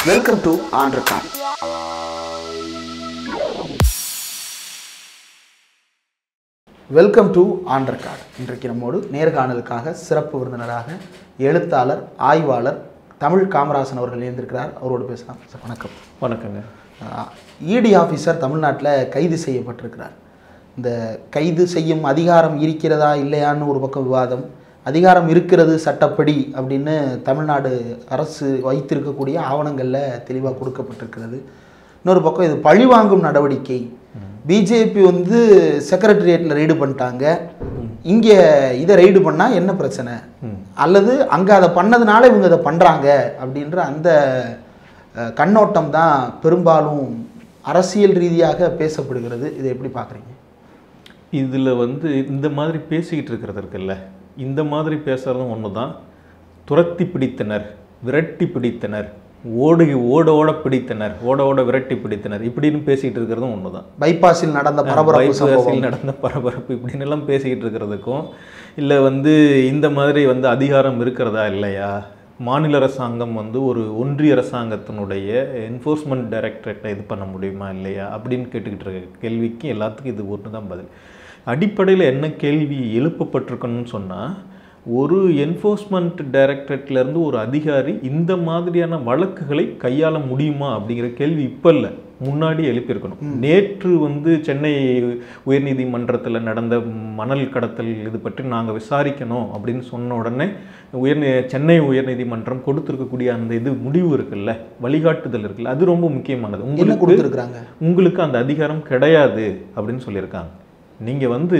Welcome to ஆண்டர்கான் welcome to ஆண்டர்காட் இன்றைக்கு நம்மோடு நேர்காணலுக்காக சிறப்பு விருந்தினராக எழுத்தாளர் ஆய்வாளர் தமிழ் காமராசன் அவர்கள் இணைந்திருக்கிறார் அவரோடு பேசலாம் சார் வணக்கம் வணக்கங்க இடி ஆஃபீஸர் தமிழ்நாட்டில் கைது செய்யப்பட்டிருக்கிறார் இந்த கைது செய்யும் அதிகாரம் இருக்கிறதா இல்லையான்னு ஒரு பக்கம் விவாதம் அதிகாரம் இருக்கிறது சட்டப்படி அப்படின்னு தமிழ்நாடு அரசு வைத்திருக்கக்கூடிய ஆவணங்களில் தெளிவாக கொடுக்கப்பட்டிருக்கிறது இன்னொரு பக்கம் இது பழிவாங்கும் நடவடிக்கை பிஜேபி வந்து செக்ரட்டரியேட்டில் ரெய்டு பண்ணிட்டாங்க இங்கே இதை ரெய்டு பண்ணால் என்ன பிரச்சனை அல்லது அங்கே அதை பண்ணதுனால இவங்க இதை பண்ணுறாங்க அப்படின்ற அந்த அஹ், கண்ணோட்டம் தான் பெரும்பாலும் அரசியல் ரீதியாக பேசப்படுகிறது இதை எப்படி பார்க்குறீங்க இதில் வந்து இந்த மாதிரி பேசிக்கிட்டு இருக்கிறது இருக்குல்ல இந்த மாதிரி பேசுகிறதும் ஒன்று தான் துரத்தி பிடித்தனர் விரட்டி பிடித்தனர் ஓடு ஓட ஓட பிடித்தனர் ஓட ஓட விரட்டி பிடித்தனர் இப்படின்னு பேசிக்கிட்டு இருக்கிறதும் ஒன்று தான் பைபாஸில் நடந்த பரபரப்பு சம்பவம் பைபாஸில் நடந்த பரபரப்பு இப்படின்னு எல்லாம் பேசிக்கிட்டு இருக்கிறதுக்கும் இல்லை வந்து இந்த மாதிரி வந்து அதிகாரம் இருக்கிறதா இல்லையா மாநில அரசாங்கம் வந்து ஒரு ஒன்றிய அரசாங்கத்தினுடைய என்ஃபோர்ஸ்மெண்ட் டைரக்டரேட்டை இது பண்ண முடியுமா இல்லையா அப்படின்னு கேட்டுக்கிட்டு இருக்க கேள்விக்கு எல்லாத்துக்கும் இது ஒன்று தான் பதில் அடிப்படையில் என்ன கேள்வி எழுப்பப்பட்டிருக்கணும்னு சொன்னால் ஒரு என்ஃபோர்ஸ்மெண்ட் டைரக்டரேட்லேருந்து ஒரு அதிகாரி இந்த மாதிரியான வழக்குகளை கையாள முடியுமா அப்படிங்கிற கேள்வி இப்போ இல்லை முன்னாடி எழுப்பியிருக்கணும் நேற்று வந்து சென்னை உயர்நீதிமன்றத்தில் நடந்த மணல் கடத்தல் இது பற்றி நாங்கள் விசாரிக்கணும் அப்படின்னு சொன்ன உடனே உயர் சென்னை உயர்நீதிமன்றம் கொடுத்துருக்கக்கூடிய அந்த இது முடிவு இருக்குல்ல வழிகாட்டுதல் இருக்குல்ல அது ரொம்ப முக்கியமானது என்ன உங்களுக்கு கொடுத்துருக்குறாங்க உங்களுக்கு அந்த அதிகாரம் கிடையாது அப்படின்னு சொல்லியிருக்காங்க நீங்கள் வந்து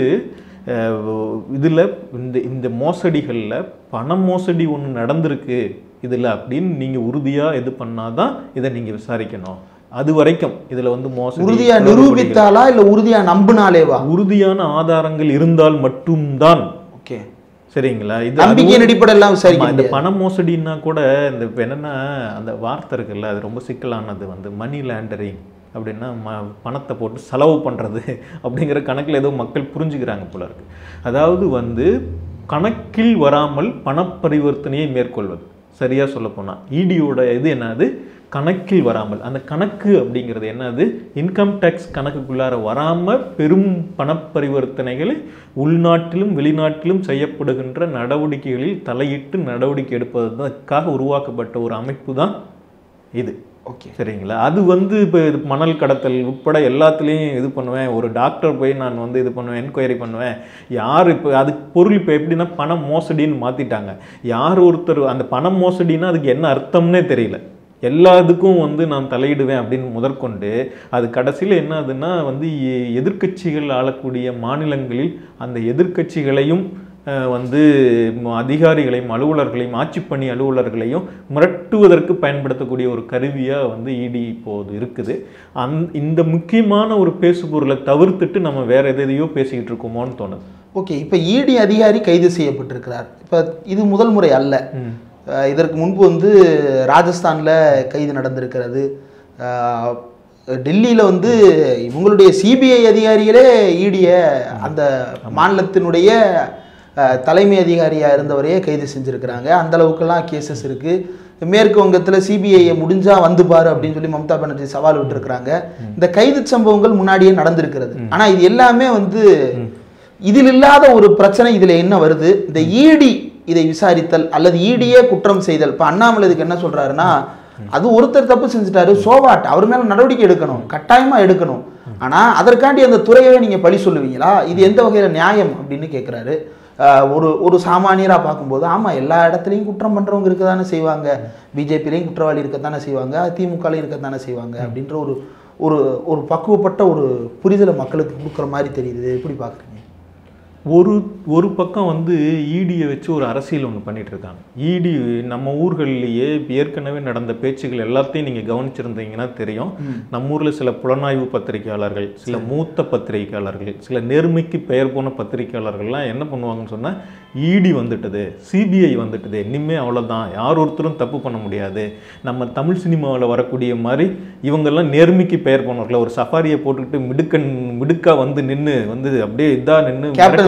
இதில் இந்த இந்த மோசடிகளில் பண மோசடி ஒன்று நடந்திருக்கு இதில் அப்படின்னு நீங்கள் உறுதியாக இது பண்ணாதான் இதை நீங்கள் விசாரிக்கணும் அது வரைக்கும் இதில் வந்து மோசடி உறுதியா குளறுபடிகள், நிரூபித்தாலா இல்லை உறுதியா நம்பினாலேவா உறுதியான ஆதாரங்கள் இருந்தால் மட்டும்தான் ஓகே சரிங்களா இது நம்பிக்கையின் அதுவும்- அடிப்படையெல்லாம் ஆமா, விசாரிக்க இந்த முடியாது. பண மோசடின்னா கூட இந்த இப்ப என்னன்னா அந்த வார்த்தை இருக்குல்ல அது ரொம்ப சிக்கலானது வந்து மணி லேண்டரிங் அப்படின்னா ம பணத்தை போட்டு செலவு பண்ணுறது அப்படிங்கிற கணக்கில் ஏதோ மக்கள் புரிஞ்சுக்கிறாங்க போல இருக்கு அதாவது வந்து கணக்கில் வராமல் பணப்பரிவர்த்தனையை மேற்கொள்வது சரியா சொல்ல போனால் இடியோட இது என்னது கணக்கில் வராமல் அந்த கணக்கு அப்படிங்கிறது என்னது இன்கம் டேக்ஸ் கணக்குக்குள்ளார வராமல் பெரும் பணப்பரிவர்த்தனைகளை உள்நாட்டிலும் வெளிநாட்டிலும் செய்யப்படுகின்ற நடவடிக்கைகளில் தலையிட்டு நடவடிக்கை எடுப்பதற்காக உருவாக்கப்பட்ட ஒரு அமைப்பு தான் இது ஓகே சரிங்களா அது வந்து இப்போ இது மணல் கடத்தல் உட்பட எல்லாத்துலேயும் இது பண்ணுவேன் ஒரு டாக்டர் போய் நான் வந்து இது பண்ணுவேன் என்கொயரி பண்ணுவேன் யார் இப்போ அதுக்கு பொருள் இப்போ எப்படின்னா பண மோசடின்னு மாற்றிட்டாங்க யார் ஒருத்தர் அந்த பண மோசடின்னா அதுக்கு என்ன அர்த்தம்னே தெரியல எல்லா இதுக்கும் வந்து நான் தலையிடுவேன் அப்படின்னு முதற்கொண்டு அது கடைசியில் என்ன ஆகுதுன்னா வந்து எ- எதிர்க்கட்சிகள் ஆளக்கூடிய மாநிலங்களில் அந்த எதிர்க்கட்சிகளையும் அஹ், வந்து ம- அதிகாரிகளையும் அலுவலர்களையும் ஆட்சிப்பணி அலுவலர்களையும் மிரட்டுவதற்கு பயன்படுத்தக்கூடிய ஒரு கருவியாக வந்து இடி இப்போது இருக்குது அந் இந்த முக்கியமான ஒரு பேசுபொருளை தவிர்த்துட்டு நம்ம வேற எதையோ பேசிக்கிட்டு இருக்கோமோன்னு தோணுது ஓகே இப்போ இடி அதிகாரி கைது செய்யப்பட்டிருக்கிறார் இப்போ இது முதல் முறை அல்ல அஹ் இதற்கு முன்பு வந்து ராஜஸ்தானில் கைது நடந்திருக்கிறது அஹ் டெல்லியில் வந்து இவங்களுடைய சிபிஐ அதிகாரிகளே ஈடிய அந்த மாநிலத்தினுடைய அஹ், தலைமை அதிகாரியாக இருந்தவரையே கைது செஞ்சுருக்கிறாங்க அந்த அளவுக்கெல்லாம் கேசஸ் இருக்குது மேற்கு வங்கத்தில் சிபிஐயை முடிஞ்சா வந்து பாரு அப்படின்னு சொல்லி மம்தா பானர்ஜி சவால் விட்டுருக்குறாங்க இந்த கைது சம்பவங்கள் முன்னாடியே நடந்திருக்கிறது ஆனால் இது எல்லாமே வந்து இதில் இல்லாத ஒரு பிரச்சனை இதில் என்ன வருது இந்த ஈடி இதை விசாரித்தல் அல்லது ஈடியே குற்றம் செய்தல் இப்போ அண்ணாமலை இதுக்கு என்ன சொல்றாருன்னா அது ஒருத்தர் தப்பு செஞ்சுட்டாரு சோவாட் அவர் மேல நடவடிக்கை எடுக்கணும் கட்டாயமா எடுக்கணும் ஆனா அதற்காண்டி அந்த துறையவே நீங்க பழி சொல்லுவீங்களா இது எந்த வகையில நியாயம் அப்படின்னு கேட்குறாரு ஒரு ஒரு சாமானியரா பார்க்கும்போது ஆமா எல்லா இடத்துலையும் குற்றம் பண்றவங்க இருக்க தானே செய்வாங்க பிஜேபிலையும் குற்றவாளி இருக்கத்தானே செய்வாங்க திமுகலையும் இருக்கத்தானே செய்வாங்க அப்படின்ற ஒரு ஒரு ஒரு பக்குவப்பட்ட ஒரு புரிதலை மக்களுக்கு கொடுக்குற மாதிரி தெரியுது இது எப்படி பார்க்குறீங்க ஒரு ஒரு பக்கம் வந்து ஈடியை வச்சு ஒரு அரசியல் ஒன்று பண்ணிட்டு இருக்காங்க ஈடி நம்ம ஊர்கள்லேயே ஏற்கனவே நடந்த பேச்சுகள் எல்லாத்தையும் நீங்கள் கவனிச்சிருந்தீங்கன்னா தெரியும் நம்ம ஊரில் சில புலனாய்வு பத்திரிகையாளர்கள் சில மூத்த பத்திரிகையாளர்கள் சில நேர்மைக்கு பெயர் போன பத்திரிகையாளர்கள்லாம் என்ன பண்ணுவாங்கன்னு சொன்னால் இடி வந்துட்டது சிபிஐ வந்துட்டது இனிமே அவ்வளோதான் யார் ஒருத்தரும் தப்பு பண்ண முடியாது நம்ம தமிழ் சினிமாவில் வரக்கூடிய மாதிரி இவங்கெல்லாம் நேர்மைக்கு பெயர் போனவர்கள் ஒரு சஃபாரியை போட்டுக்கிட்டு மிடுக்கன் மிடுக்கா வந்து நின்று வந்து அப்படியே இதா நின்று கேப்டன்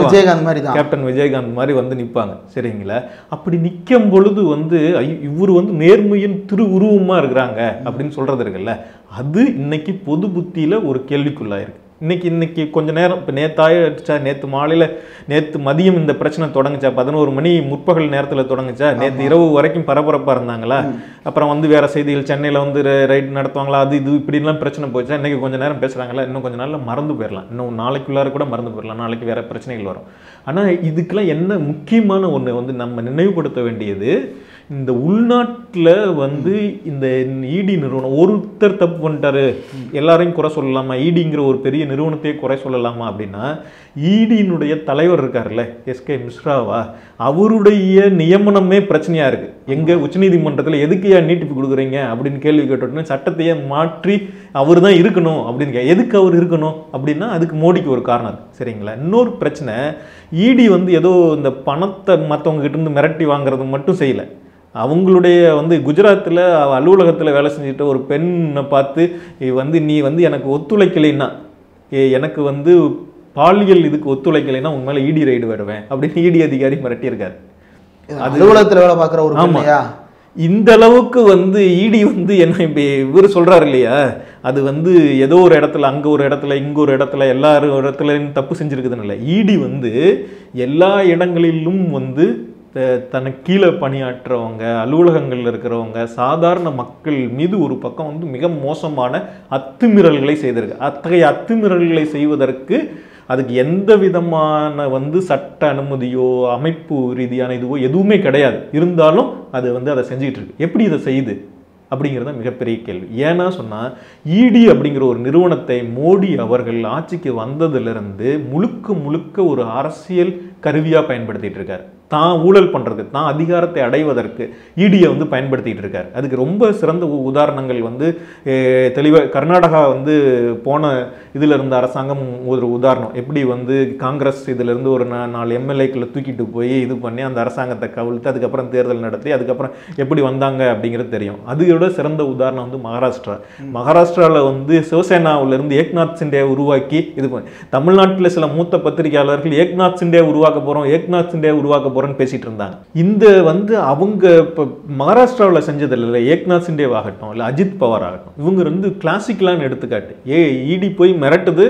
விஜயகாந்த் மாதிரி தான் கேப்டன் விஜயகாந்த் மாதிரி வந்து நிற்பாங்க சரிங்களா அப்படி நிற்கும் பொழுது வந்து ஐயோ, இவர் வந்து நேர்மையின் திரு உருவமாக இருக்கிறாங்க அப்படின்னு சொல்றது இருக்குல்ல அது இன்னைக்கு பொது புத்தியில ஒரு கேள்விக்குள்ளாயிருக்கு இன்னைக்கு இன்னைக்கு கொஞ்ச நேரம் இப்போ நேத்தாயிடுச்சா நேற்று மாலையில் நேற்று மதியம் இந்த பிரச்சனை தொடங்குச்சா பதினோரு மணி முற்பகல் நேரத்தில் தொடங்குச்சா நேற்று இரவு வரைக்கும் பரபரப்பாக இருந்தாங்களா அப்புறம் வந்து வேற செய்திகள் சென்னையில் வந்து ரைட் நடத்துவாங்களா அது இது இப்படிலாம் பிரச்சனை போச்சா இன்னைக்கு கொஞ்ச நேரம் பேசுகிறாங்களா இன்னும் கொஞ்ச நாள்ல மறந்து போயிடலாம் இன்னும் நாளைக்குள்ளார கூட மறந்து போயிடலாம் நாளைக்கு வேற பிரச்சனைகள் வரும் ஆனால் இதுக்கெல்லாம் என்ன முக்கியமான ஒன்று வந்து நம்ம நினைவுபடுத்த வேண்டியது இந்த உள்நாட்டில் வந்து இந்த இடி நிறுவனம் ஒருத்தர் தப்பு பண்ணிட்டாரு எல்லாரையும் குறை சொல்லலாமா இடிங்கிற ஒரு பெரிய நிறுவனத்தையே குறை சொல்லலாமா அப்படின்னா இடியினுடைய தலைவர் இருக்கார்ல எஸ்கே மிஸ்ராவா அவருடைய நியமனமே பிரச்சனையா இருக்கு எங்க உச்சநீதிமன்றத்தில் எதுக்கு ஏன் நீட்டிப்பு கொடுக்குறீங்க அப்படின்னு கேள்வி கேட்டோடனே சட்டத்தையே மாற்றி அவர் தான் இருக்கணும் அப்படின்னு கே- எதுக்கு அவர் இருக்கணும் அப்படின்னா அதுக்கு மோடிக்கு ஒரு காரணம் இருக்கு சரிங்களா இன்னொரு பிரச்சனை இடி வந்து ஏதோ இந்த பணத்தை மற்றவங்க கிட்ட இருந்து மிரட்டி வாங்குறது மட்டும் செய்யல அவங்களுடைய வந்து குஜராத்தில் அலுவலகத்தில் வேலை செஞ்சுட்டு ஒரு பெண்ணை பார்த்து "இ வந்து நீ வந்து எனக்கு ஒத்துழைக்கலைன்னா ஏ எனக்கு வந்து பாலியல் இதுக்கு ஒத்துழைக்கலைன்னா உன் மேலே இடி ரைடு வருவேன் அப்படின்னு இடி அதிகாரி மிரட்டியிருக்காரு அலுவலகத்துல வேலை பார்க்குற ஒரு ஆமா. பெண்ணையா இந்த அளவுக்கு வந்து இடி வந்து என்ன இப்போ இவர் சொல்றாரு இல்லையா அது வந்து ஏதோ ஒரு இடத்துல அங்க ஒரு இடத்துல இங்க ஒரு இடத்துல எல்லா இடத்துலையும் தப்பு செஞ்சிருக்குதுன்னு இல்லை இடி வந்து எல்லா இடங்களிலும் வந்து த- தனக்கு கீழே பணியாற்றுறவங்க அலுவலகங்கள்ல இருக்கிறவங்க சாதாரண மக்கள் மீது ஒரு பக்கம் வந்து மிக மோசமான அத்துமீறல்களை செய்திருக்கு அத்தகைய அத்துமீறல்களை செய்வதற்கு அதுக்கு எந்த விதமான வந்து சட்ட அனுமதியோ அமைப்பு ரீதியான இதுவோ எதுவுமே கிடையாது இருந்தாலும் அது வந்து அதை செஞ்சுக்கிட்டு இருக்கு எப்படி இதை செய்யுது அப்படிங்கிறது தான் மிகப்பெரிய கேள்வி ஏன்னா சொன்னால் இடி அப்படிங்கிற ஒரு நிறுவனத்தை மோடி அவர்கள் ஆட்சிக்கு வந்ததிலிருந்து முழுக்க முழுக்க ஒரு அரசியல் கருவியாக பயன்படுத்திட்டு இருக்காரு தான் ஊழல் பண்ணுறதுக்கு தான் அதிகாரத்தை அடைவதற்கு இடியை வந்து பயன்படுத்திட்டு இருக்காரு அதுக்கு ரொம்ப சிறந்த உ- உதாரணங்கள் வந்து தெளிவாக கர்நாடகா வந்து போன இதில் இருந்த அரசாங்கம் ஒரு உதாரணம் எப்படி வந்து காங்கிரஸ் இதுல இருந்து ஒரு நா- நாலு எம்எல்ஏக்களை தூக்கிட்டு போய் இது பண்ணி அந்த அரசாங்கத்தை கவிழ்த்து அதுக்கப்புறம் தேர்தல் நடத்தி அதுக்கப்புறம் எப்படி வந்தாங்க அப்படிங்கிறது தெரியும் அதோட சிறந்த உதாரணம் வந்து மகாராஷ்டிரா மகாராஷ்டிராவில் வந்து சிவசேனாவுல இருந்து ஏக்நாத் சிண்டே உருவாக்கி இது பண்ணி தமிழ்நாட்டில் சில மூத்த பத்திரிகையாளர்கள் ஏக்நாத் சிண்டே உருவாக்க போறோம் ஏக்நாத் சிண்டே உருவாக்க போறோம்னு பேசிட்டு இருந்தாங்க இந்த வந்து அவங்க இப்போ மகாராஷ்டிராவில் செஞ்சது இல்லை ஏக்நாத் சிண்டே ஆகட்டும் இல்லை அஜித் பவார் ஆகட்டும் இவங்க வந்து கிளாசிக்கலான எடுத்துக்காட்டு ஏ இடி போய் மிரட்டுது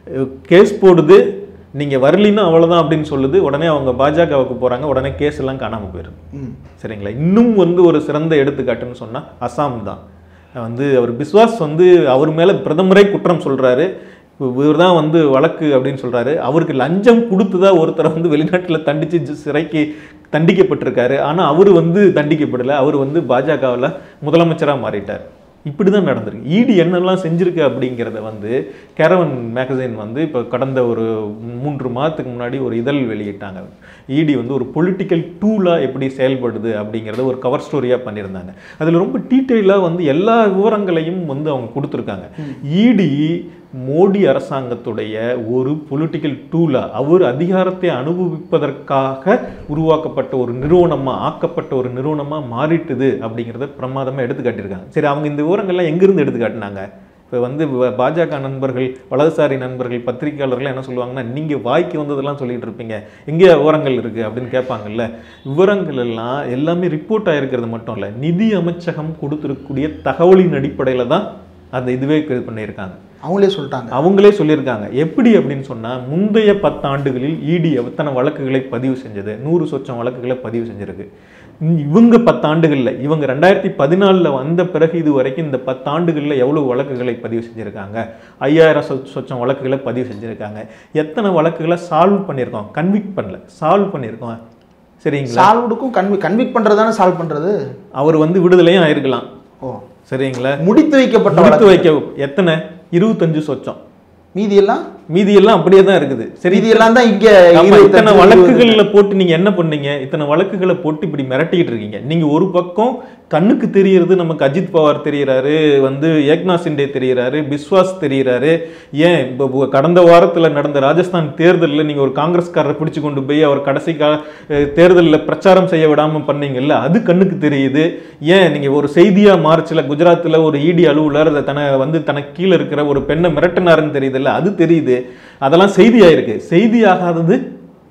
கேஸ் போடுது நீங்க வரலின்னா அவ்வளவுதான் அப்படின்னு சொல்லுது உடனே அவங்க பாஜகவுக்கு போறாங்க உடனே கேஸ் எல்லாம் காணாம போயிருது ம். சரிங்களா இன்னும் வந்து ஒரு சிறந்த எடுத்துக்காட்டுன்னு சொன்னா அசாம் தான் வந்து அவர் பிஸ்வாஸ் வந்து அவர் மேல பிரதமரே குற்றம் சொல்றாரு இவர் தான் வந்து வழக்கு அப்படின்னு சொல்றாரு அவருக்கு லஞ்சம் கொடுத்துதான் ஒருத்தரை வந்து வெளிநாட்டுல தண்டிச்சு ஜி- சிறைக்கு தண்டிக்கப்பட்டிருக்காரு ஆனா அவர் வந்து தண்டிக்கப்படல அவர் வந்து பாஜகவில் முதலமைச்சரா மாறிட்டார் இப்படி தான் நடந்திருக்கு ஈடி என்னெல்லாம் செஞ்சிருக்கு அப்படிங்கிறத வந்து கேரவன் மேகசின் வந்து இப்போ கடந்த ஒரு மூன்று மாதத்துக்கு முன்னாடி ஒரு இதழ் வெளியிட்டாங்க ஈடி வந்து ஒரு பொலிட்டிக்கல் டூலாக எப்படி செயல்படுது அப்படிங்கிறத ஒரு கவர் ஸ்டோரியாக பண்ணியிருந்தாங்க அதில் ரொம்ப டீட்டெயிலாக வந்து எல்லா விவரங்களையும் வந்து அவங்க கொடுத்துருக்காங்க ஈடி மோடி அரசாங்கத்துடைய ஒரு பொலிட்டிக்கல் டூலா அவர் அதிகாரத்தை அனுபவிப்பதற்காக உருவாக்கப்பட்ட ஒரு நிறுவனமா ஆக்கப்பட்ட ஒரு நிறுவனமா மாறிட்டுது அப்படிங்கிறத பிரமாதமா எடுத்து காட்டியிருக்காங்க சரி அவங்க இந்த விவரங்கள்லாம் எங்கிருந்து எடுத்து காட்டினாங்க இப்போ வந்து வ- பாஜக நண்பர்கள் வலதுசாரி நண்பர்கள் பத்திரிகையாளர்கள் என்ன சொல்லுவாங்கன்னா நீங்க வாய்க்கு வந்ததெல்லாம் சொல்லிட்டு இருப்பீங்க எங்கே விவரங்கள் இருக்கு அப்படின்னு கேட்பாங்கல்ல விவரங்கள் எல்லாம் எல்லாமே ரிப்போர்ட் ஆயிருக்கிறது மட்டும் இல்லை நிதி அமைச்சகம் கொடுத்திருக்கக்கூடிய தகவலின் அடிப்படையில தான் அந்த இதுவே இது பண்ணியிருக்காங்க அவங்களே சொல்லிட்டாங்க அவங்களே சொல்லியிருக்காங்க எப்படி அப்படின்னு சொன்னா முந்தைய பத்தாண்டுகளில் இடி எத்தனை வழக்குகளை பதிவு செஞ்சது நூறு சொச்சம் வழக்குகளை பதிவு செஞ்சிருக்கு இ- இவங்க பத்தாண்டுகள்ல இவங்க ரெண்டாயிரத்தி பதினாலில் வந்த பிறகு இது வரைக்கும் இந்த பத்தாண்டுகள்ல எவ்வளவு வழக்குகளை பதிவு செஞ்சிருக்காங்க ஐயாயிரம் சொ சொச்சம் வழக்குகளை பதிவு செஞ்சிருக்காங்க எத்தனை வழக்குகளை சால்வ் பண்ணியிருக்கோம் கன்விக்ட் பண்ணல சால்வ் பண்ணியிருக்கோம் சரிங்களா சால்வ்டுக்கும் கன்வி கன்விக் பண்றது தானே சால்வ் பண்றது அவர் வந்து விடுதலையும் ஆயிருக்கலாம் ஓ சரிங்களா முடித்து வைக்கப்பட்ட முடித்து வழக்கு. வைக்க எத்தனை இருபத்தஞ்சு சொச்சம் மீதி எல்லாம் மீதி எல்லாம் அப்படியே தான் இருக்குது சரி மீதி எல்லாம் தான் இங்க ஆமா, இருபத்தஞ்சு, இத்தனை இருபது. வழக்குகள்ல போட்டு நீங்க என்ன பண்ணீங்க இத்தனை வழக்குகளை போட்டு இப்படி மிரட்டிட்டு இருக்கீங்க நீங்க ஒரு பக்கம் கண்ணுக்கு தெரியறது நமக்கு அஜித் பவார் தெரியறாரு வந்து ஏக்நாத் சிண்டே தெரியறாரு பிஸ்வாஸ் தெரியறாரு ஏன் இப்போ இப்போ கடந்த வாரத்துல நடந்த ராஜஸ்தான் தேர்தல்ல நீங்க ஒரு காங்கிரஸ்காரரை பிடிச்சு கொண்டு போய் அவர் கடைசி கா அஹ், தேர்தல்ல பிரச்சாரம் செய்ய விடாம பண்ணீங்கல்ல அது கண்ணுக்கு தெரியுது ஏன் நீங்க ஒரு செய்தியா மார்ச்ல குஜராத்ல ஒரு இடி அலுவலர் அதை தன வந்து தனக்கு கீழே இருக்கிற ஒரு பெண்ணை மிரட்டினாருன்னு தெரியுதுல்ல அது தெரியுது அதெல்லாம் செய்தியாயிருக்கு செய்தியாகாதது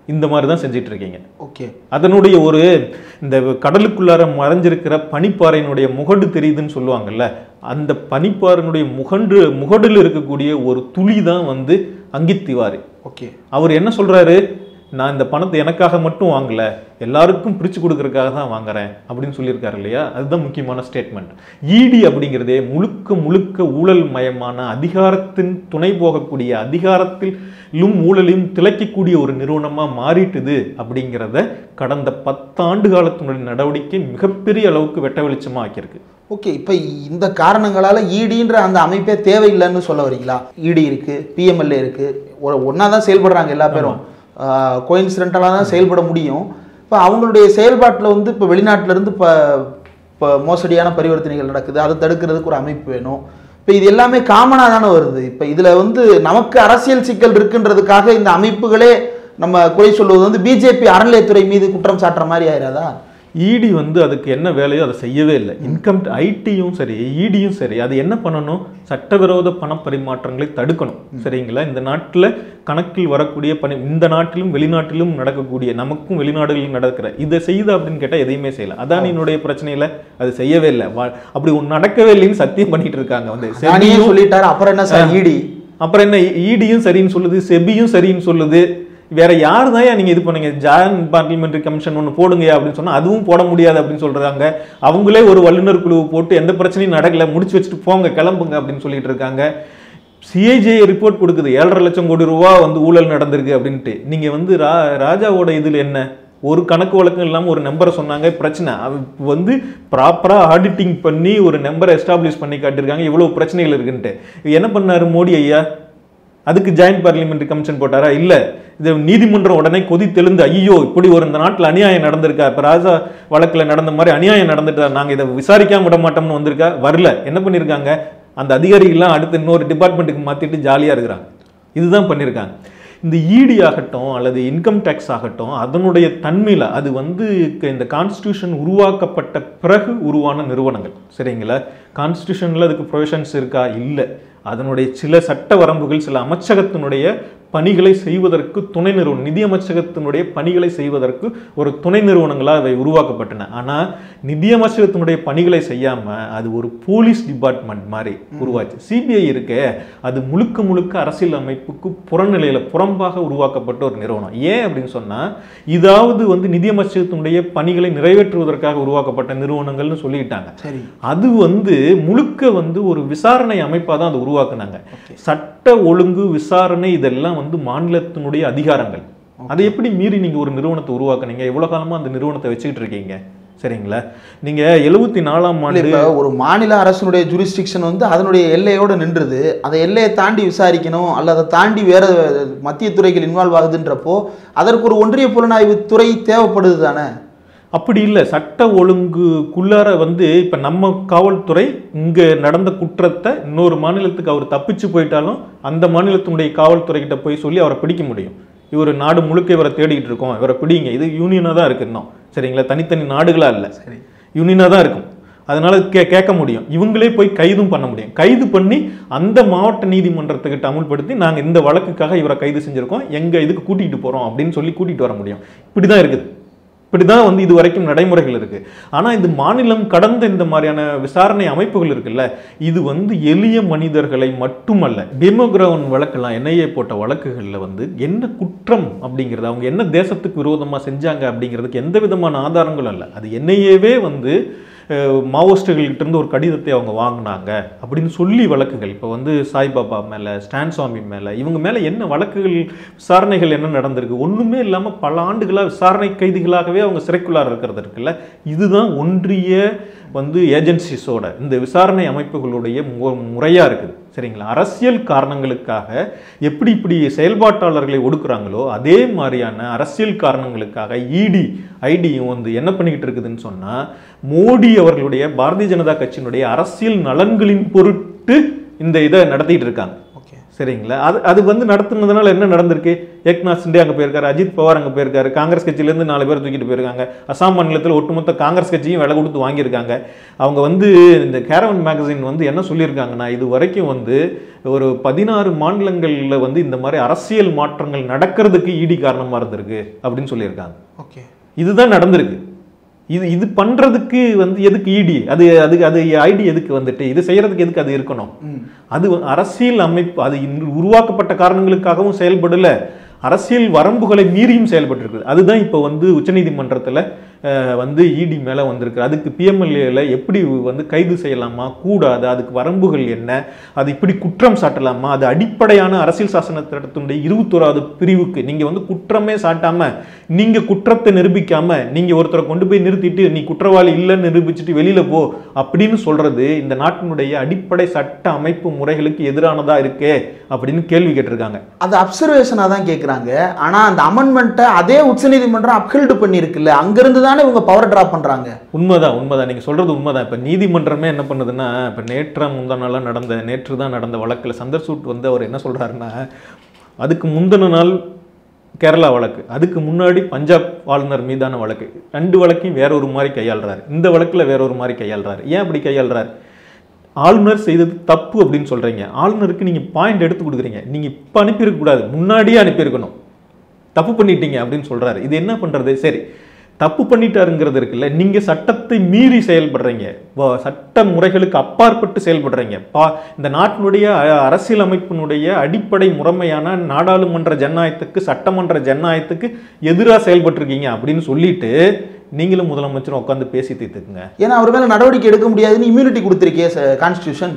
இந்த மாதிரி தான் செஞ்சிட்டு இருக்கீங்க ஓகே அதனுடைய ஒரு இந்த கடலுக்குள்ளார மறைஞ்சிருக்கிற பனிப்பாறையினுடைய முகடு தெரியுதுன்னு சொல்லுவாங்கல்ல அந்த பனிப்பாறையினுடைய முகண்டு முகடுல இருக்கக்கூடிய ஒரு துளி தான் வந்து அங்கித் திவாரி ஓகே அவர் என்ன சொல்றாரு நான் இந்த பணத்தை எனக்காக மட்டும் வாங்கல எல்லாருக்கும் பிரிச்சு கொடுக்கறதுக்காக தான் வாங்குறேன் அப்படின்னு சொல்லியிருக்காரு இல்லையா அதுதான் முக்கியமான ஸ்டேட்மெண்ட் ஈடி அப்படிங்கிறதே முழுக்க முழுக்க ஊழல் மயமான அதிகாரத்தின் துணை போகக்கூடிய அதிகாரத்திலும் ஊழலையும் திளைக்கக்கூடிய ஒரு நிறுவனமா மாறிட்டுது அப்படிங்கிறத கடந்த பத்தாண்டு காலத்தினுடைய நடவடிக்கை மிகப்பெரிய அளவுக்கு வெட்ட வெளிச்சமா ஆக்கியிருக்கு ஓகே இப்போ இந்த காரணங்களால ஈடின்ற அந்த அமைப்பே தேவையில்லைன்னு சொல்ல வரீங்களா ஈடி இருக்கு பிஎம்எல்ஏ இருக்கு ஒன்றா தான் செயல்படுறாங்க எல்லா பேரும் கோயின்சிடென்டலாக தான் செயல்பட முடியும் இப்போ அவங்களுடைய செயல்பாட்டில் வந்து இப்போ வெளிநாட்டிலேருந்து இப்போ இப்போ மோசடியான பரிவர்த்தனைகள் நடக்குது அதை தடுக்கிறதுக்கு ஒரு அமைப்பு வேணும் இப்போ இது எல்லாமே காமனாக தானே வருது இப்போ இதில் வந்து நமக்கு அரசியல் சிக்கல் இருக்குன்றதுக்காக இந்த அமைப்புகளே நம்ம குறை சொல்வது வந்து பிஜேபி அறநிலையத்துறை மீது குற்றம் சாட்டுற மாதிரி ஆயிராதா இடி வந்து அதுக்கு என்ன வேலையோ அதை செய்யவே இல்லை இன்கம் ஐடியும் சரி இடியும் சரி அது என்ன பண்ணணும் சட்டவிரோத பண பரிமாற்றங்களை தடுக்கணும் சரிங்களா இந்த நாட்டில் கணக்கில் வரக்கூடிய பணி இந்த நாட்டிலும் வெளிநாட்டிலும் நடக்கக்கூடிய நமக்கும் வெளிநாடுகளிலும் நடக்கிற இதை செய்யுதா அப்படின்னு கேட்டால் எதையுமே செய்யல அதானியினுடைய பிரச்சனையில அது செய்யவே இல்லை வா- அப்படி ஒண்ணு நடக்கவே இல்லைன்னு சத்தியம் பண்ணிட்டு இருக்காங்க வந்து நானே சொல்லிட்டாரு அப்புறம் என்ன சார் ஈடி அப்புறம் என்ன இடியும் சரின்னு சொல்லுது செபியும் சரின்னு சொல்லுது வேற யார் தான் நீங்க இது பண்ணீங்க ஜாயின்ட் பார்லிமெண்ட்ரி கமிஷன் ஒன்று போடுங்கயா அப்படின்னு சொன்னா அதுவும் போட முடியாது அப்படின்னு சொல்றாங்க அவங்களே ஒரு வல்லுநர் குழுவை போட்டு எந்த பிரச்சனையும் நடக்கல முடிச்சு வச்சுட்டு போங்க கிளம்புங்க அப்படின்னு சொல்லிட்டு இருக்காங்க சிஐஜே ரிப்போர்ட் கொடுக்குது ஏழரை லட்சம் கோடி ரூபா வந்து ஊழல் நடந்திருக்கு அப்படின்ட்டு நீங்க வந்து ரா ராஜாவோட இதுல என்ன ஒரு கணக்கு வழக்கம் இல்லாமல் ஒரு நம்பரை சொன்னாங்க பிரச்சனை அவ வந்து ப்ராப்பராக ஆடிட்டிங் பண்ணி ஒரு நம்பரை எஸ்டாப்ளிஷ் பண்ணி காட்டியிருக்காங்க இவ்வளோ பிரச்சனைகள் இருக்குன்ட்டு என்ன பண்ணாரு மோடி ஐயா அதுக்கு ஜாயின்ட் பார்லிமெண்ட்ரி கமிஷன் போட்டாரா இல்ல இது நீதிமன்றம் உடனே கொதி தெளிந்து ஐயோ இப்படி ஒரு இந்த நாட்டில் அநியாயம் நடந்திருக்கா இப்ப ராஜா வழக்குல நடந்த மாதிரி அநியாயம் நடந்துட்டா நாங்க இதை விசாரிக்காம விட மாட்டோம்னு வந்திருக்கா வரல என்ன பண்ணிருக்காங்க அந்த அதிகாரிகள்லாம் அடுத்து இன்னொரு டிபார்ட்மெண்ட்டுக்கு மாத்திட்டு ஜாலியா இருக்கிறாங்க இதுதான் பண்ணியிருக்காங்க இந்த இடி ஆகட்டும் அல்லது இன்கம் டேக்ஸ் ஆகட்டும் அதனுடைய தன்மையில் அது வந்து க- இந்த கான்ஸ்டியூஷன் உருவாக்கப்பட்ட பிறகு உருவான நிறுவனங்கள் சரிங்களா கான்ஸ்டியூஷனில் அதுக்கு ப்ரொவிஷன்ஸ் இருக்கா இல்லை அதனுடைய சில சட்ட வரம்புகள் சில அமைச்சகத்தினுடைய பணிகளை செய்வதற்கு துணை நிறுவனம் நிதி அமைச்சகத்தினுடைய பணிகளை செய்வதற்கு ஒரு துணை நிறுவனங்களாக அவை உருவாக்கப்பட்டன ஆனால் நிதி அமைச்சகத்தினுடைய பணிகளை செய்யாம அது ஒரு போலீஸ் டிபார்ட்மெண்ட் மாதிரி உருவாச்சு சிபிஐ இருக்கே அது முழுக்க முழுக்க அரசியல் அமைப்புக்கு புறநிலையில புறம்பாக உருவாக்கப்பட்ட ஒரு நிறுவனம் ஏன் அப்படின்னு சொன்னா இதாவது வந்து நிதி அமைச்சகத்தினுடைய பணிகளை நிறைவேற்றுவதற்காக உருவாக்கப்பட்ட நிறுவனங்கள்னு சொல்லிட்டாங்க சரி அது வந்து முழுக்க வந்து ஒரு விசாரணை அமைப்பாக தான் அது உருவாக்குனாங்க சட்ட ஒழுங்கு விசாரணை இதெல்லாம் வந்து மாநிலத்தினுடைய அதிகாரங்கள் அதை எப்படி மீறி நீங்க ஒரு நிறுவனத்தை உருவாக்குனீங்க எவ்வளவு காலமா அந்த நிறுவனத்தை வச்சுக்கிட்டு இருக்கீங்க சரிங்களா நீங்க எழுபத்தி நாலாம் இல்ல, ஆண்டு இப்ப ஒரு மாநில அரசினுடைய ஜூரிஸ்டிக்ஷன் வந்து அதனுடைய எல்லையோட நின்றுது அதை எல்லையை தாண்டி விசாரிக்கணும் அல்ல அதை தாண்டி வேற மத்திய துறைகள் இன்வால்வ் ஆகுதுன்றப்போ அதற்கு ஒரு ஒன்றிய புலனாய்வு துறை தேவைப்படுது தானே அப்படி இல்லை சட்ட ஒழுங்குக்குள்ளார வந்து இப்போ நம்ம காவல்துறை இங்கே நடந்த குற்றத்தை இன்னொரு மாநிலத்துக்கு அவர் தப்பிச்சு போயிட்டாலும் அந்த மாநிலத்தினுடைய காவல்துறை கிட்ட போய் சொல்லி அவரை பிடிக்க முடியும் இவர் நாடு முழுக்க இவரை தேடிட்டு இருக்கோம் இவரை பிடிங்க இது யூனியனாக தான் இருக்கு இன்னும் சரிங்களா தனித்தனி நாடுகளா இல்லை சரி யூனியனாக தான் இருக்கும் அதனால கே கேட்க முடியும் இவங்களே போய் கைதும் பண்ண முடியும் கைது பண்ணி அந்த மாவட்ட நீதிமன்றத்துக்கிட்ட அமுல்படுத்தி நாங்கள் இந்த வழக்குக்காக இவரை கைது செஞ்சுருக்கோம் எங்கள் இதுக்கு கூட்டிகிட்டு போகிறோம் அப்படின்னு சொல்லி கூட்டிகிட்டு வர முடியும் இப்படி தான் இருக்குது இப்படி தான் வந்து இது வரைக்கும் நடைமுறைகள் இருக்குது ஆனால் இந்த மாநிலம் கடந்த இந்த மாதிரியான விசாரணை அமைப்புகள் இருக்குல்ல இது வந்து எளிய மனிதர்களை மட்டுமல்ல டெமோகிராவன் வழக்கெல்லாம் என்ஐஏ போட்ட வழக்குகளில் வந்து என்ன குற்றம் அப்படிங்கிறது அவங்க என்ன தேசத்துக்கு விரோதமாக செஞ்சாங்க அப்படிங்கிறதுக்கு எந்த விதமான ஆதாரங்களும் இல்லை அது என்ஐஏவே வந்து அஹ், மாவோயிஸ்டுகள்கிட்ட இருந்து ஒரு கடிதத்தை அவங்க வாங்கினாங்க அப்படின்னு சொல்லி வழக்குகள் இப்போ வந்து சாய்பாபா மேலே ஸ்டான் சுவாமி மேலே இவங்க மேலே என்ன வழக்குகள் விசாரணைகள் என்ன நடந்திருக்கு ஒன்றுமே இல்லாமல் பல ஆண்டுகளாக விசாரணை கைதிகளாகவே அவங்க சிறைக்குள்ளார இருக்கிறது இருக்குல்ல இதுதான் ஒன்றிய வந்து ஏஜென்சிஸோட இந்த விசாரணை அமைப்புகளுடைய மு முறையாக இருக்குது சரிங்களா அரசியல் காரணங்களுக்காக எப்படி இப்படி செயல்பாட்டாளர்களை ஒடுக்குறாங்களோ அதே மாதிரியான அரசியல் காரணங்களுக்காக இடி ஐடியும் வந்து என்ன பண்ணிக்கிட்டு இருக்குதுன்னு சொன்னால் மோடி அவர்களுடைய பாரதிய ஜனதா கட்சியினுடைய அரசியல் நலன்களின் பொருட்டு இந்த இதை நடத்திட்டு இருக்காங்க ஓகே சரிங்களா அது அது வந்து நடத்துனதுனால என்ன நடந்திருக்கு ஏக்நாத் சிண்டே அங்கே போயிருக்காரு அஜித் பவார் அங்கே போயிருக்காரு காங்கிரஸ் கட்சியிலேருந்து நாலு பேர் தூக்கிட்டு போயிருக்காங்க அசாம் மாநிலத்தில் ஒட்டுமொத்த காங்கிரஸ் கட்சியும் விலை கொடுத்து வாங்கியிருக்காங்க அவங்க வந்து இந்த கேரவன் மேகசின் வந்து என்ன சொல்லியிருக்காங்கன்னா இது வரைக்கும் வந்து ஒரு பதினாறு மாநிலங்களில் வந்து இந்த மாதிரி அரசியல் மாற்றங்கள் நடக்கிறதுக்கு ஈடி காரணமாக இருந்திருக்கு அப்படின்னு சொல்லியிருக்காங்க ஓகே இதுதான் நடந்திருக்கு இது இது பண்றதுக்கு வந்து எதுக்கு இடி அது அது அது ஐடி எதுக்கு வந்துட்டு இது செய்யறதுக்கு எதுக்கு அது இருக்கணும் அது வந்து அரசியல் அமைப்பு அது இன்று உருவாக்கப்பட்ட காரணங்களுக்காகவும் செயல்படல அரசியல் வரம்புகளை மீறியும் செயல்பட்டிருக்குது அதுதான் இப்போ வந்து உச்சநீதிமன்றத்தில் அஹ், வந்து இடி மேலே வந்திருக்கு அதுக்கு பிஎம்எல்ஏல எப்படி வந்து கைது செய்யலாமா கூடாது அதுக்கு வரம்புகள் என்ன அது இப்படி குற்றம் சாட்டலாமா அது அடிப்படையான அரசியல் சாசன சட்டத்தினுடைய இருபத்தோராவது பிரிவுக்கு நீங்க வந்து குற்றமே சாட்டாம நீங்க குற்றத்தை நிரூபிக்காம நீங்க ஒருத்தரை கொண்டு போய் நிறுத்திட்டு நீ குற்றவாளி இல்லைன்னு நிரூபிச்சுட்டு வெளியில போ அப்படின்னு சொல்றது இந்த நாட்டினுடைய அடிப்படை சட்ட அமைப்பு முறைகளுக்கு எதிரானதா இருக்கே அப்படின்னு கேள்வி கேட்டிருக்காங்க அது அப்சர்வேஷனாக தான் கேட்குறாங்க ஆனால் அந்த அமெண்ட்மெண்ட்டை அதே உச்சநீதிமன்றம் அப்ஹெல்டு பண்ணியிருக்குல்ல அங்கேருந்து தானே இவங்க பவர் ட்ராப் பண்ணுறாங்க உண்மைதான் உண்மைதான் நீங்க சொல்றது உண்மைதான் இப்ப நீதிமன்றமே என்ன பண்ணுதுன்னா இப்ப நேற்று முந்தா நாளா நடந்த நேற்று தான் நடந்த வழக்குல சந்தர்சூட் வந்து அவர் என்ன சொல்றாருன்னா அதுக்கு முந்தின நாள் கேரளா வழக்கு அதுக்கு முன்னாடி பஞ்சாப் ஆளுநர் மீதான வழக்கு ரெண்டு வழக்கையும் வேற ஒரு மாதிரி கையாளுறாரு இந்த வழக்குல வேற ஒரு மாதிரி கையாளுறாரு ஏன் அப்படி கையாளுறாரு ஆளுநர் செய்தது தப்பு அப்படின்னு சொல்றீங்க ஆளுநருக்கு நீங்க பாயிண்ட் எடுத்து கொடுக்குறீங்க நீங்க இப்ப அனுப்பியிருக்க கூடாது முன்னாடியே அனுப்பியிருக்கணும் தப்பு பண்ணிட்டீங்க அப்படின்னு சொல்றாரு இது என்ன பண்றது சரி தப்பு பண்ணிட்டாருங்கிறது இருக்குல்ல நீங்க சட்டத்தை மீறி செயல்படுறீங்க வ- சட்ட முறைகளுக்கு அப்பாற்பட்டு செயல்படுறீங்க பா இந்த நாட்டினுடைய அ- அரசியல் அமைப்பினுடைய அடிப்படை முறைமையான நாடாளுமன்ற ஜனநாயகத்துக்கு சட்டமன்ற ஜனநாயகத்துக்கு எதிராக செயல்பட்டிருக்கீங்க அப்படின்னு சொல்லிட்டு நீங்களும் முதலமைச்சரும் உட்காந்து பேசி தீர்த்துக்குங்க ஏன்னா அவர் மேலே நடவடிக்கை எடுக்க முடியாதுன்னு இம்யூனிட்டி கொடுத்துருக்கே கான்ஸ்டியூஷன்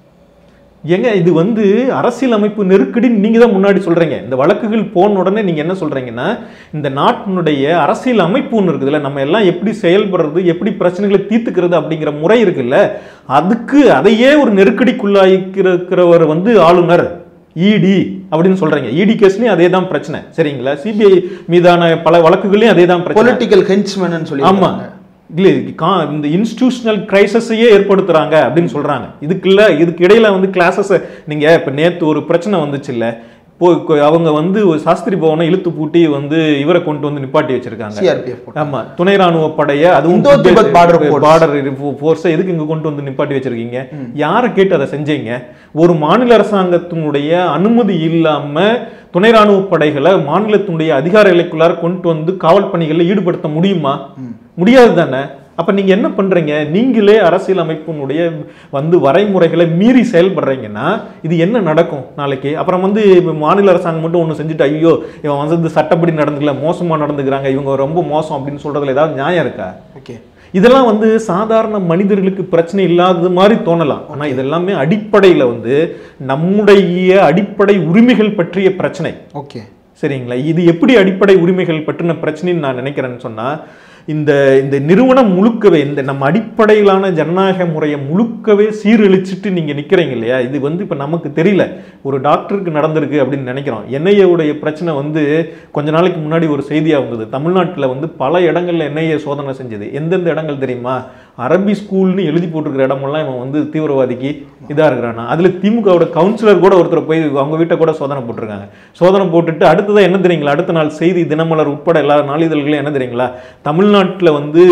ஏங்க இது வந்து அரசியல் அமைப்பு நெருக்கடின்னு நீங்க தான் முன்னாடி சொல்றீங்க இந்த வழக்குகள் போன உடனே நீங்க என்ன சொல்றீங்கன்னா இந்த நாட்டினுடைய அரசியல் அமைப்பு ஒன்று இருக்குதுல்ல நம்ம எல்லாம் எப்படி செயல்படுறது எப்படி பிரச்சனைகளை தீர்த்துக்கிறது அப்படிங்கிற முறை இருக்குல்ல அதுக்கு அதையே ஒரு நெருக்கடிக்குள்ளாயிருக்கிறவர் வந்து ஆளுநர் இடி அப்படின்னு சொல்றீங்க இடி கேஸ்லயும் அதே தான் பிரச்சனை சரிங்களா சிபிஐ மீதான பல வழக்குகளையும் அதே தான் பிரச்சனை பொலிட்டிக்கல் ஹென்ச்மேன் சொல்லி ஆமா இல்ல இது கா- இந்த இன்ஸ்டிடியூஷனல் கிரைசஸையே ஏற்படுத்துறாங்க அப்படின்னு சொல்றாங்க இதுக்குள்ள இதுக்கு இடையில வந்து கிளாஸஸ் நீங்க இப்ப நேத்து ஒரு பிரச்சனை வந்துச்சு இல்ல இப்போ கொ- அவங்க வந்து ஒரு சாஸ்திரி பவனை இழுத்து பூட்டி வந்து இவரை கொண்டு வந்து நிப்பாட்டி வச்சிருக்காங்க சிஆர்பிஎஃப் ஆமா துணை ராணுவ படைய அதுவும் Indo Tibet border force. Border ஃபோர்ஸை எதுக்கு இங்க கொண்டு வந்து நிப்பாட்டி வச்சிருக்கீங்க யாரை கேட்டு அதை செஞ்சீங்க ஒரு மாநில அரசாங்கத்தினுடைய அனுமதி இல்லாம துணை ராணுவ படைகளை மாநிலத்தினுடைய அதிகார எல்லைக்குள்ளார கொண்டு வந்து காவல் பணிகளில் ஈடுபடுத்த முடியுமா முடியாது தானே அப்ப நீங்க என்ன பண்றீங்க நீங்களே அரசியல் அமைப்பினுடைய வந்து வரைமுறைகளை மீறி செயல்படுறீங்கன்னா இது என்ன நடக்கும் நாளைக்கு அப்புறம் வந்து இப்ப மாநில அரசாங்கம் மட்டும் ஒண்ணு செஞ்சுட்டு ஐயோ இவன் வந்து சட்டப்படி நடந்துக்கல மோசமா நடந்துக்கிறாங்க இவங்க ரொம்ப மோசம் அப்படின்னு சொல்றதுல ஏதாவது நியாயம் இருக்கா ஓகே இதெல்லாம் வந்து சாதாரண மனிதர்களுக்கு பிரச்சனை இல்லாதது மாதிரி தோணலாம் ஆனா இதெல்லாமே அடிப்படையில வந்து நம்முடைய அடிப்படை உரிமைகள் பற்றிய பிரச்சனை ஓகே சரிங்களா இது எப்படி அடிப்படை உரிமைகள் பற்றின பிரச்சனைன்னு நான் நினைக்கிறேன்னு சொன்னா இந்த இந்த நிறுவனம் முழுக்கவே இந்த நம்ம அடிப்படையிலான ஜனநாயக முறையை முழுக்கவே சீரழிச்சிட்டு நீங்க நிக்கிறீங்க இல்லையா இது வந்து இப்ப நமக்கு தெரியல ஒரு டாக்டருக்கு நடந்திருக்கு அப்படின்னு நினைக்கிறோம் NIA உடைய பிரச்சனை வந்து கொஞ்ச நாளைக்கு முன்னாடி ஒரு செய்தியா வந்தது தமிழ்நாட்டுல வந்து பல இடங்கள்ல என்ஐஏ சோதனை செஞ்சது எந்தெந்த இடங்கள் தெரியுமா அரபி ஸ்கூல்னு எழுதி போட்டிருக்கிற இடமெல்லாம் இவன் வந்து தீவிரவாதிக்கு இதா இருக்கிறானா அதுல திமுகவோட கவுன்சிலர் கூட ஒருத்தர் போய் அவங்க வீட்டை கூட சோதனை போட்டிருக்காங்க சோதனை போட்டுட்டு அடுத்ததான் என்ன தெரியுங்களா அடுத்த நாள் செய்தி தினமலர் உட்பட எல்லா நாளிதழ்களும் என்ன தெரியுங்களா தமிழ்நாட்டுல வந்து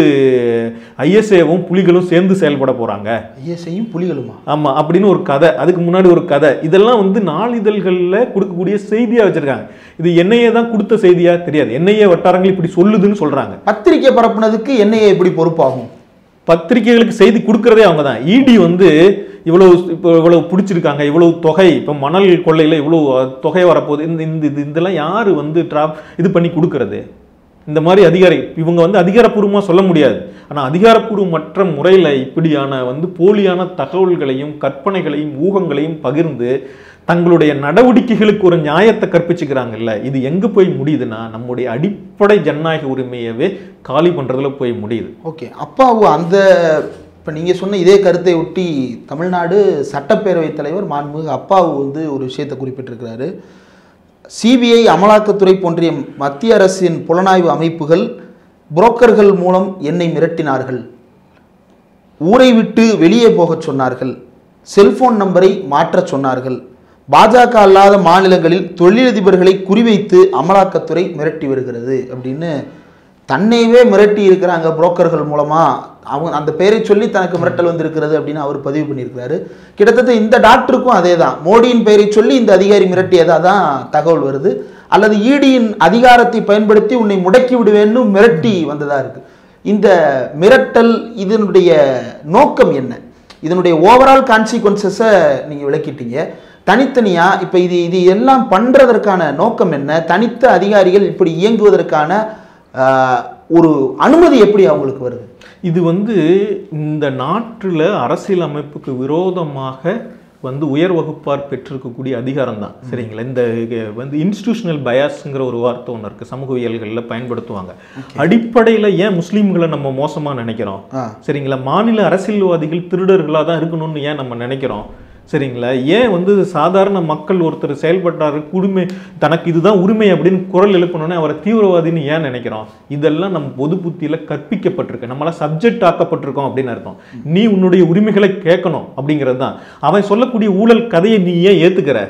ஐஎஸ்ஏவும் புலிகளும் சேர்ந்து செயல்பட போறாங்க ஐஎஸ்ஐயும் புலிகளுமா ஆமா அப்படின்னு ஒரு கதை அதுக்கு முன்னாடி ஒரு கதை இதெல்லாம் வந்து நாளிதழ்கள்ல கொடுக்கக்கூடிய செய்தியா வச்சிருக்காங்க இது என்னையே தான் கொடுத்த செய்தியா தெரியாது என்னையே வட்டாரங்கள் இப்படி சொல்லுதுன்னு சொல்றாங்க பத்திரிக்கை பரப்புனதுக்கு என்னைய எப்படி பொறுப்பாகும் பத்திரிகைகளுக்கு செய்தி கொடுக்கறதே அவங்க தான் இடி வந்து இவ்வளவு இப்போ இவ்வளவு பிடிச்சிருக்காங்க இவ்வளவு தொகை இப்போ மணல் கொள்ளையில் இவ்வளவு அஹ், தொகை வரப்போகுது இந்த இந்த இது இதெல்லாம் யார் வந்து ட்ராப் இது பண்ணி கொடுக்கறது இந்த மாதிரி அதிகாரி இவங்க வந்து அதிகாரப்பூர்வமாக சொல்ல முடியாது ஆனால் அதிகாரப்பூர்வமற்ற முறையில் இப்படியான வந்து போலியான தகவல்களையும் கற்பனைகளையும் ஊகங்களையும் பகிர்ந்து தங்களுடைய நடவடிக்கைகளுக்கு ஒரு நியாயத்தை கற்பிச்சுக்கிறாங்கல்ல இது எங்கே போய் முடியுதுன்னா நம்முடைய அடிப்படை ஜனநாயக உரிமையவே காலி பண்ணுறதுல போய் முடியுது ஓகே அப்பாவு அந்த இப்போ நீங்கள் சொன்ன இதே கருத்தை ஒட்டி தமிழ்நாடு சட்டப்பேரவைத் தலைவர் மாண்புமிகு அப்பாவு வந்து ஒரு விஷயத்தை குறிப்பிட்டிருக்கிறாரு சிபிஐ அமலாக்கத்துறை போன்ற மத்திய அரசின் புலனாய்வு அமைப்புகள் புரோக்கர்கள் மூலம் என்னை மிரட்டினார்கள் ஊரை விட்டு வெளியே போகச் சொன்னார்கள் செல்போன் நம்பரை மாற்றச் சொன்னார்கள் பாஜக அல்லாத மாநிலங்களில் தொழிலதிபர்களை குறிவைத்து அமலாக்கத்துறை மிரட்டி வருகிறது அப்படின்னு தன்னையவே மிரட்டி இருக்கிறாங்க புரோக்கர்கள் மூலமா அவங்க அந்த பெயரை சொல்லி தனக்கு மிரட்டல் வந்திருக்கிறது அப்படின்னு அவர் பதிவு பண்ணியிருக்கிறாரு கிட்டத்தட்ட இந்த டாக்டருக்கும் அதே தான் மோடியின் பெயரை சொல்லி இந்த அதிகாரி மிரட்டியதா தான் தகவல் வருது அல்லது ஈடியின் அதிகாரத்தை பயன்படுத்தி உன்னை முடக்கி விடுவேன்னு மிரட்டி வந்ததா இருக்கு இந்த மிரட்டல் இதனுடைய நோக்கம் என்ன இதனுடைய ஓவரால் கான்சிக்வன்சஸை நீங்கள் விளக்கிட்டீங்க தனித்தனியா இப்போ இது இது எல்லாம் பண்றதற்கான நோக்கம் என்ன தனித்த அதிகாரிகள் இப்படி இயங்குவதற்கான ஆஹ், ஒரு அனுமதி எப்படி அவங்களுக்கு வருது இது வந்து இந்த நாட்டில் அரசியல் அமைப்புக்கு விரோதமாக வந்து உயர் வகுப்பார் பெற்றிருக்கக்கூடிய அதிகாரம் தான் சரிங்களா இந்த இங்க வந்து இன்ஸ்டிடியூஷனல் பயாஸ்ங்கிற ஒரு வார்த்தை ஒன்று இருக்குது சமூகவியல்களில் பயன்படுத்துவாங்க அடிப்படையில் ஏன் முஸ்லீம்களை நம்ம மோசமாக நினைக்கிறோம் ஆ. சரிங்களா மாநில அரசியல்வாதிகள் திருடர்களாக தான் இருக்கணும்னு ஏன் நம்ம நினைக்கிறோம் சரிங்களா ஏன் வந்து சாதாரண மக்கள் ஒருத்தர் செயல்பட்டாரு குடுமை தனக்கு இதுதான் உரிமை அப்படின்னு குரல் எழுப்பணும்னே அவரை தீவிரவாதின்னு ஏன் நினைக்கிறோம் இதெல்லாம் நம்ம பொது புத்தியில் கற்பிக்கப்பட்டிருக்கு நம்மளாம் சப்ஜெக்ட் ஆக்கப்பட்டிருக்கோம் அப்படின்னு அர்த்தம் நீ உன்னுடைய உரிமைகளை கேட்கணும் அப்படிங்கிறது தான் அவன் சொல்லக்கூடிய ஊழல் கதையை நீ ஏன் ஏத்துக்கிற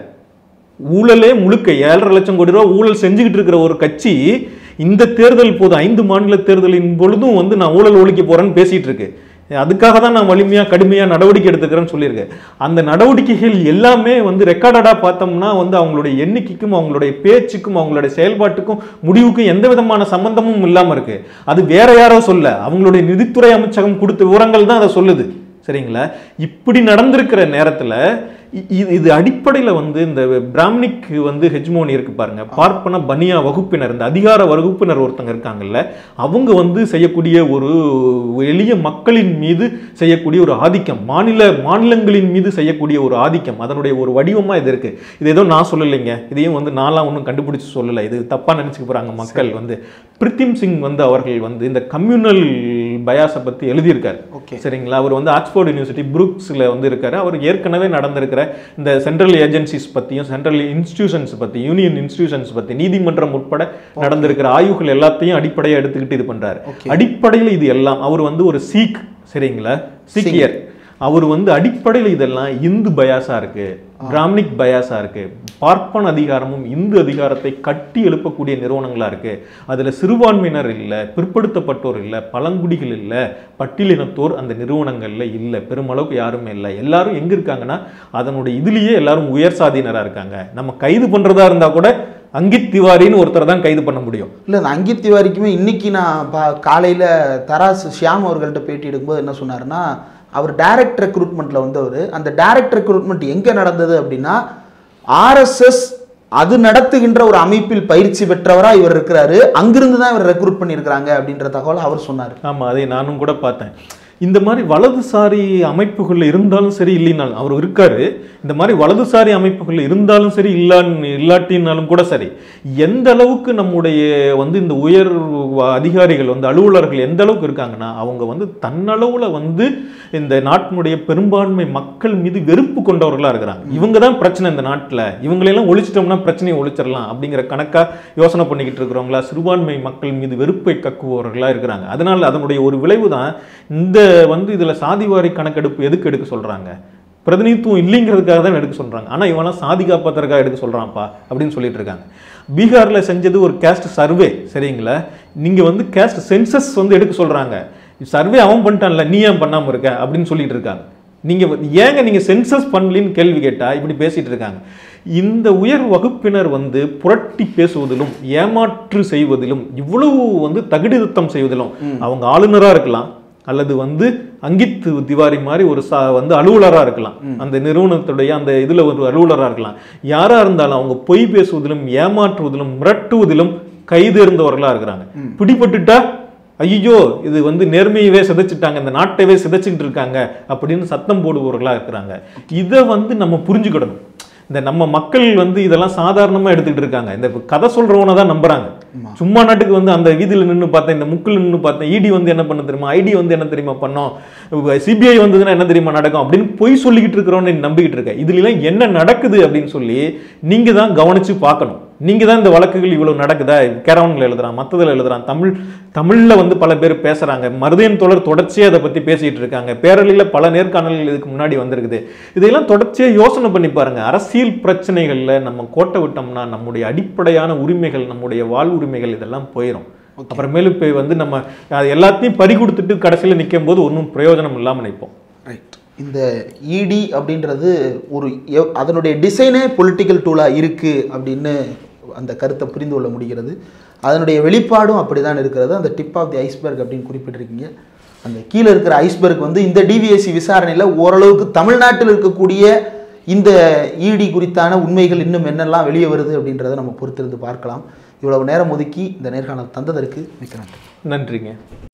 ஊழலே முழுக்க ஏழரை லட்சம் கோடி ரூபா ஊழல் செஞ்சுக்கிட்டு இருக்கிற ஒரு கட்சி இந்த தேர்தல் போது ஐந்து மாநில தேர்தலின் பொழுதும் வந்து நான் ஊழல் ஒழிக்க போறேன்னு பேசிட்டு இருக்கு அதுக்காக தான் நான் வலிமையா கடுமையா நடவடிக்கை எடுத்துக்கிறேன்னு சொல்லியிருக்கேன் அந்த நடவடிக்கைகள் எல்லாமே வந்து ரெக்கார்டடா பார்த்தோம்னா வந்து அவங்களுடைய எண்ணிக்கைக்கும் அவங்களுடைய பேச்சுக்கும் அவங்களுடைய செயல்பாட்டுக்கும் முடிவுக்கும் எந்த விதமான சம்பந்தமும் இல்லாம இருக்கு அது வேற யாரோ சொல்ல அவங்களுடைய நிதித்துறை அமைச்சகம் கொடுத்த விவரங்கள் தான் அதை சொல்லுது சரிங்களா இப்படி நடந்திருக்கிற நேரத்துல இ- இது இது அடிப்படையில் வந்து இந்த பிராமணிக் வந்து ஹெஜ்மோனி இருக்கு பாருங்க பார்ப்பன பனியா வகுப்பினர் இந்த அதிகார வகுப்பினர் ஒருத்தங்க இருக்காங்கல்ல அவங்க வந்து செய்யக்கூடிய ஒரு எளிய மக்களின் மீது செய்யக்கூடிய ஒரு ஆதிக்கம் மாநில மாநிலங்களின் மீது செய்யக்கூடிய ஒரு ஆதிக்கம் அதனுடைய ஒரு வடிவமா இது இருக்கு இது ஏதோ நான் சொல்லலைங்க இதையும் வந்து நான்லாம் ஒன்றும் கண்டுபிடிச்சு சொல்லலை இது தப்பா நினைச்சுக்க போறாங்க மக்கள் வந்து பிரித்திம் சிங் வந்து அவர்கள் வந்து இந்த கம்யூனல் பயாஸை பத்தி எழுதியிருக்காரு ஓகே சரிங்களா அவர் வந்து ஆக்ஸ்போர்ட் யூனிவர்சிட்டி புரூக்ஸில் வந்து இருக்காரு அவர் ஏற்கனவே நடந்திருக்கிற இந்த சென்ட்ரல் ஏஜென்சிஸ் பற்றியும் சென்ட்ரல் இன்ஸ்டிடியூஷன்ஸ் பற்றி யூனியன் இன்ஸ்டிடியூஷன்ஸ் பற்றி நீதிமன்றம் உட்பட நடந்திருக்கிற ஆய்வுகள் எல்லாத்தையும் அடிப்படையாக எடுத்துக்கிட்டு இது பண்றாரு Okay. அடிப்படையில் இது எல்லாம் அவர் வந்து ஒரு சீக் சரிங்களா சீக்கியர் அவர் வந்து அடிப்படையில் இதெல்லாம் இந்து பயாஸா இருக்கு பிராமணிக் பயாஸா இருக்கு பார்ப்பன அதிகாரமும் இந்து அதிகாரத்தை கட்டி எழுப்பக்கூடிய நிறுவனங்களா இருக்கு அதுல சிறுபான்மையினர் இல்ல பிற்படுத்தப்பட்டோர் இல்ல பழங்குடிகள் இல்ல பட்டியலினத்தோர் அந்த நிறுவனங்கள்ல இல்ல பெருமளவுக்கு யாருமே இல்லை எல்லாரும் எங்க இருக்காங்கன்னா அதனுடைய இதுலயே எல்லாரும் உயர் சாதியினரா இருக்காங்க நம்ம கைது பண்றதா இருந்தா கூட அங்கித் திவாரின்னு ஒருத்தர் தான் கைது பண்ண முடியும் இல்லை இந்த அங்கித் திவாரிக்குமே இன்னைக்கு நான் பா காலையில் தராசு ஷியாம் அவர்கள்ட்ட பேட்டி எடுக்கும்போது என்ன சொன்னாருன்னா அவர் டைரக்ட் ரெக்ரூட்மெண்ட்டில் வந்தவர் அந்த டைரக்ட் ரெக்ரூட்மெண்ட் எங்கே நடந்தது அப்படின்னா ஆர்எஸ்எஸ் அது நடத்துகின்ற ஒரு அமைப்பில் பயிற்சி பெற்றவரா இவர் இருக்கிறாரு அங்கிருந்து தான் இவர் ரெக்ரூட் பண்ணியிருக்கிறாங்க அப்படின்ற தகவலை அவர் சொன்னார் ஆமா அதை நானும் கூட பார்த்தேன் இந்த மாதிரி வலதுசாரி அமைப்புகள் இருந்தாலும் சரி இல்லைனாலும் அவர் இருக்காரு இந்த மாதிரி வலதுசாரி அமைப்புகள் இருந்தாலும் சரி இல்லான்னு இல்லாட்டினாலும் கூட சரி எந்த அளவுக்கு நம்முடைய வந்து இந்த உயர் வ- அதிகாரிகள் வந்து அலுவலர்கள் எந்த அளவுக்கு இருக்காங்கன்னா அவங்க வந்து தன்னளவுல வந்து இந்த நாட்டினுடைய பெரும்பான்மை மக்கள் மீது வெறுப்பு கொண்டவர்களா இருக்கிறாங்க இவங்க தான் பிரச்சனை இந்த நாட்டில் இவங்களெல்லாம் ஒழிச்சிட்டோம்னா பிரச்சனையை ஒழிச்சிடலாம் அப்படிங்கிற கணக்கா யோசனை பண்ணிக்கிட்டு இருக்கிறவங்களா சிறுபான்மை மக்கள் மீது வெறுப்பை கக்குபவர்களா இருக்கிறாங்க அதனால அதனுடைய ஒரு விளைவு தான் இந்த வந்து இதுல சாதிவாரி கணக்கெடுப்பு எதுக்கு எடுக்க சொல்றாங்க பிரதிநிதித்துவம் இல்லைங்கிறதுக்காக தான் எடுக்க சொல்றாங்க ஆனா இவெல்லாம் சாதி காப்பாத்துறதுக்காக எடுக்க சொல்றான்ப்பா அப்படின்னு சொல்லிட்டு இருக்காங்க பீகார்ல செஞ்சது ஒரு கேஸ்ட் சர்வே சரிங்களா நீங்க வந்து கேஸ்ட் சென்சஸ் வந்து எடுக்க சொல்றாங்க சர்வே அவன் பண்ணிட்டான்ல நீ ஏன் பண்ணாம இருக்க அப்படின்னு சொல்லிட்டு இருக்காங்க நீங்க வந்து- ஏங்க நீங்க சென்சஸ் பண்ணலின்னு கேள்வி கேட்டா இப்படி பேசிட்டு இருக்காங்க இந்த உயர் வகுப்பினர் வந்து புரட்டி பேசுவதிலும் ஏமாற்று செய்வதிலும் இவ்வளவு வந்து தகுதித்தம் செய்வதிலும் அவங்க ஆளுநரா இருக்கலாம் அல்லது வந்து அங்கித் திவாரி மாதிரி ஒரு சா வந்து அலுவலரா இருக்கலாம் அந்த நிறுவனத்துடைய அந்த இதுல ஒரு அலுவலரா இருக்கலாம் யாரா இருந்தாலும் அவங்க பொய் பேசுவதிலும் ஏமாற்றுவதிலும் மிரட்டுவதிலும் கைது இருந்தவர்களா இருக்கிறாங்க பிடிபட்டுட்டா ஐயோ இது வந்து நேர்மையவே சிதைச்சிட்டாங்க இந்த நாட்டையவே சிதைச்சிக்கிட்டு இருக்காங்க அப்படின்னு சத்தம் போடுபவர்களா இருக்கிறாங்க இதை வந்து நம்ம புரிஞ்சுக்கிடணும் இந்த நம்ம மக்கள் வந்து இதெல்லாம் சாதாரணமா எடுத்துக்கிட்டு இருக்காங்க இந்த கதை சொல்றவனை தான் நம்புறாங்க சும்மா நாட்டுக்கு வந்து அந்த வீதியில நின்னு பார்த்தேன் இந்த முக்கில் நின்னு பார்த்தேன் இடி வந்து என்ன பண்ண தெரியுமா ஐடி வந்து என்ன தெரியுமா பண்ணோம் சிபிஐ வந்ததுன்னா என்ன தெரியுமா நடக்கும் அப்படின்னு பொய் சொல்லிக்கிட்டு இருக்கிறவனை நம்பிக்கிட்டு இருக்க இதுல எல்லாம் என்ன நடக்குது அப்படின்னு சொல்லி நீங்க தான் கவனிச்சு பார்க்கணும் நீங்க தான் இந்த வழக்குகள் இவ்வளவு நடக்குதா கேரவன்ல எழுதுறான் மத்ததுல எழுதுறான் தமிழ் தமிழ்ல வந்து பல பேர் பேசுறாங்க மருதையன் தொடர் தொடர்ச்சியா அதை பத்தி பேசிட்டு இருக்காங்க பேரழியில பல நேர்காணல்கள் இதுக்கு முன்னாடி வந்திருக்குது இதையெல்லாம் தொடர்ச்சியா யோசனை பண்ணி பாருங்க அரசியல் பிரச்சனைகள்ல நம்ம கோட்டை விட்டோம்னா நம்முடைய அடிப்படையான உரிமைகள் நம்முடைய வாழ்வுரிமைகள் இதெல்லாம் போயிடும் அப்புறமேலு இப்போ வந்து நம்ம அது எல்லாத்தையும் பறி கொடுத்துட்டு கடைசியில் நிற்கும் போது ஒன்றும் பிரயோஜனம் இல்லாமல் நிற்போம் ரைட் இந்த இடி அப்படின்றது ஒரு எவ்- அதனுடைய டிசைனே பொலிட்டிக்கல் டூலாக இருக்குது அப்படின்னு அந்த கருத்தை புரிந்து கொள்ள முடிகிறது அதனுடைய வெளிப்பாடும் அப்படி தான் இருக்கிறது அந்த டிப் ஆஃப் தி ஐஸ்பர்க் அப்படின்னு குறிப்பிட்டிருக்கீங்க அந்த கீழே இருக்கிற ஐஸ்பர்க் வந்து இந்த டிவிஎஸ்சி விசாரணையில் ஓரளவுக்கு தமிழ்நாட்டில் இருக்கக்கூடிய இந்த இடி குறித்தான உண்மைகள் இன்னும் என்னெல்லாம் வெளியே வருது அப்படின்றத நம்ம பொறுத்திருந்து பார்க்கலாம் இவ்வளவு நேரம் ஒதுக்கி இந்த நேர்காணல் தந்ததற்கு மிக்க நன்றி நன்றிங்க